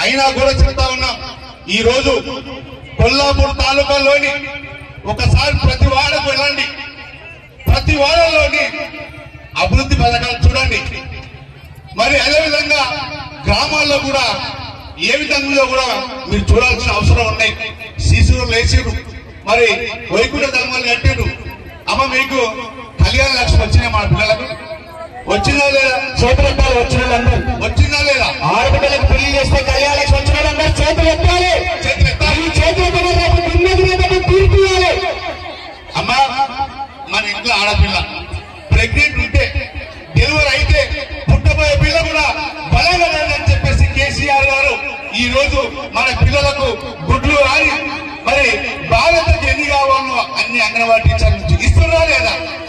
అయినా కూడా చెప్తా ఉన్నాం ఈ రోజు కొల్లాపూర్ తాలూకాలోని ఒకసారి ప్రతి వాడకు వెళ్ళండి ప్రతి వాడలోని అభివృద్ధి పథకాలు చూడండి మరి అదేవిధంగా గ్రామాల్లో కూడా ఏ విధంగా కూడా మీరు చూడాల్సిన అవసరం ఉన్నాయి శిశువులు లేచిరు మరి వైకుంఠ ధర్మాలు కట్టిరు అమ్మ మీకు కళ్యాణ లక్ష్మి వచ్చినాయి మన పిల్లలకు వచ్చిందా లేదా చేతులు ఎత్తాలి వచ్చిన వాళ్ళందరూ వచ్చిందా లేదా ఆడబిడ్డలకు పెళ్లి చేస్తే కళ్యాణ లక్ష్మి వచ్చిన వాళ్ళందరూ చేతులు ఎత్తాలి చేతులు ఎత్తాలి. ఈ చేతులు ఎత్తడం రేపు దున్నది రేపు తీర్పు ఇవ్వాలి అమ్మా మన ఇంట్లో ఆడపిల్ల ప్రెగ్నెంట్ ఉంటే డెలివరీ అయితే పుట్టబోయే పిల్ల కూడా బలంగా లేదని చెప్పేసి కేసీఆర్ గారు ఈ రోజు మన పిల్లలకు గుడ్లు ఆడి మరి బాధ్యతకి ఎన్ని కావాలో అన్ని అంగన్వాడీ టీచర్లు ఇస్తున్నా లేదా